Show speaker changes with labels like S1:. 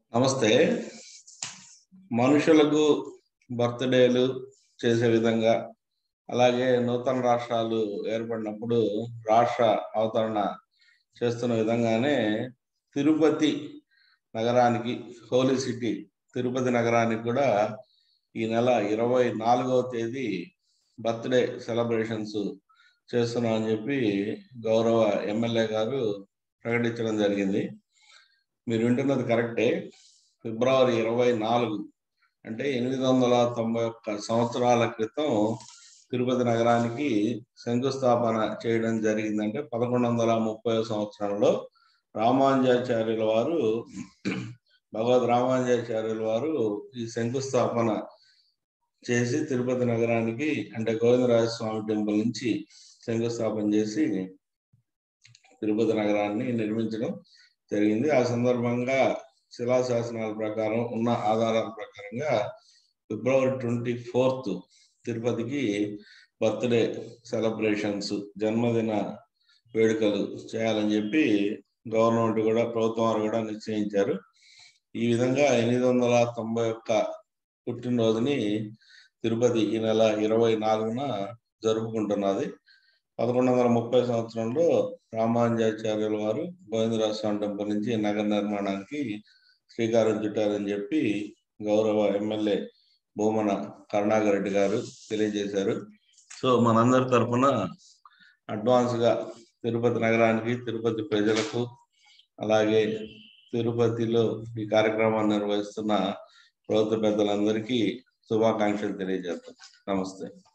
S1: నమస్తే మనుషులకు బర్త్డేలు చేసే విధంగా అలాగే నూతన రాష్ట్రాలు ఏర్పడినప్పుడు రాష్ట్ర అవతరణ చేస్తున్న విధంగానే తిరుపతి నగరానికి హోలీ సిటీ తిరుపతి నగరానికి కూడా ఈ నెల ఇరవై నాలుగవ తేదీ బర్త్డే సెలబ్రేషన్స్ చేస్తున్నాం అని చెప్పి గౌరవ ఎమ్మెల్యే గారు ప్రకటించడం జరిగింది మీరు వింటున్నది కరెక్టే ఫిబ్రవరి ఇరవై నాలుగు అంటే ఎనిమిది వందల తొంభై ఒక్క సంవత్సరాల క్రితం తిరుపతి నగరానికి శంకుస్థాపన చేయడం జరిగిందంటే పదకొండు వందల ముప్పై సంవత్సరంలో రామానుజాచార్యుల వారు భగవద్ రామానుజాచార్యుల వారు ఈ శంకుస్థాపన చేసి తిరుపతి నగరానికి అంటే గోవిందరాజ స్వామి టెంపుల్ నుంచి శంకుస్థాపన చేసి తిరుపతి నగరాన్ని నిర్మించడం జరిగింది ఆ సందర్భంగా శిలాశాసనాల ప్రకారం ఉన్న ఆధారాల ప్రకారంగా ఫిబ్రవరి ట్వంటీ ఫోర్త్ తిరుపతికి బర్త్డే సెలబ్రేషన్స్ జన్మదిన వేడుకలు చేయాలని చెప్పి గవర్నమెంట్ కూడా ప్రభుత్వం వారు కూడా నిశ్చయించారు ఈ విధంగా ఎనిమిది వందల తొంభై ఒక్క పుట్టినరోజుని తిరుపతి ఈ నెల ఇరవై నాలుగున జరుపుకుంటున్నది పదకొండు వందల ముప్పై సంవత్సరంలో రామానుజాచార్యుల వారు గోవిందరాజ స్వామి టెంపుల్ నుంచి నగర నిర్మాణానికి శ్రీకారం చుట్టారని చెప్పి గౌరవ ఎమ్మెల్యే భూమన కరుణాకర్ రెడ్డి గారు తెలియజేశారు సో మనందరి తరఫున అడ్వాన్స్ గా తిరుపతి నగరానికి తిరుపతి ప్రజలకు అలాగే తిరుపతిలో ఈ కార్యక్రమాన్ని నిర్వహిస్తున్న ప్రభుత్వ పెద్దలందరికీ శుభాకాంక్షలు తెలియజేస్తాం నమస్తే